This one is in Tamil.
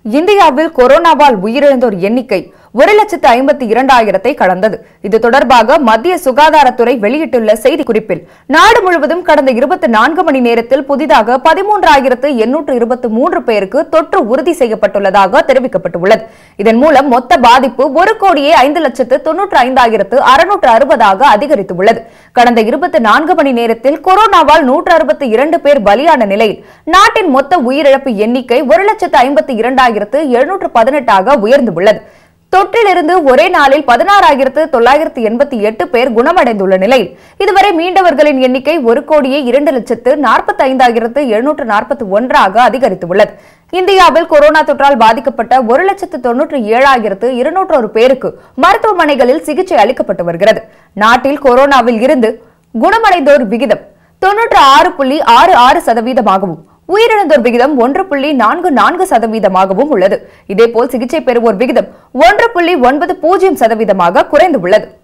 இந்தியாவில் கொரோனாவால் உயிரிழந்தோர் எண்ணிக்கை ஒரு லட்சத்து ஐம்பத்தி இரண்டாயிரத்தை கடந்தது இது தொடர்பாக மத்திய சுகாதாரத்துறை வெளியிட்டுள்ள செய்திக்குறிப்பில் நாடு முழுவதும் கடந்த இருபத்தி நான்கு மணி நேரத்தில் புதிதாக பதிமூன்றாயிரத்து எண்ணூற்று இருபத்தி மூன்று பேருக்கு தொற்று உறுதி செய்யப்பட்டுள்ளதாக தெரிவிக்கப்பட்டுள்ளது இதன் மூலம் மொத்த பாதிப்பு ஒரு கோடியே ஐந்து லட்சத்து தொன்னூற்று ஐந்தாயிரத்து அறுநூற்று அறுபதாக அதிகரித்துள்ளது கடந்த இருபத்தி நான்கு மணி நேரத்தில் கொரோனாவால் நூற்று அறுபத்தி இரண்டு பேர் பலியான நிலையில் நாட்டின் மொத்த உயிரிழப்பு எண்ணிக்கை ஒரு லட்சத்து ஐம்பத்தி இரண்டாயிரத்து எழுநூற்று பதினெட்டாக உயர்ந்துள்ளது தொற்றிலிருந்து ஒரே நாளில் பதினாறாயிரத்து தொள்ளாயிரத்து எண்பத்தி எட்டு பேர் குணமடைந்துள்ள நிலையில் இதுவரை மீண்டவர்களின் எண்ணிக்கை ஒரு கோடியே இரண்டு லட்சத்து நாற்பத்தி ஐந்தாயிரத்து எழுநூற்று நாற்பத்தி ஒன்றாக அதிகரித்துள்ளது இந்தியாவில் கொரோனா தொற்றால் பாதிக்கப்பட்ட ஒரு லட்சத்து தொன்னூற்று ஏழாயிரத்து இருநூற்றொரு பேருக்கு மருத்துவமனைகளில் சிகிச்சை அளிக்கப்பட்டு வருகிறது நாட்டில் கொரோனாவில் இருந்து குணமடைந்தோர் விகிதம் தொன்னூற்று ஆறு புள்ளி ஆறு ஆறு சதவீதமாகவும் உயிரிழந்தோர் விகிதம் ஒன்று புள்ளி நான்கு நான்கு சதவீதமாகவும் உள்ளது இதேபோல் சிகிச்சை பெறுவோர் விகிதம் ஒன்று புள்ளி ஒன்பது பூஜ்ஜியம் சதவீதமாக குறைந்துள்ளது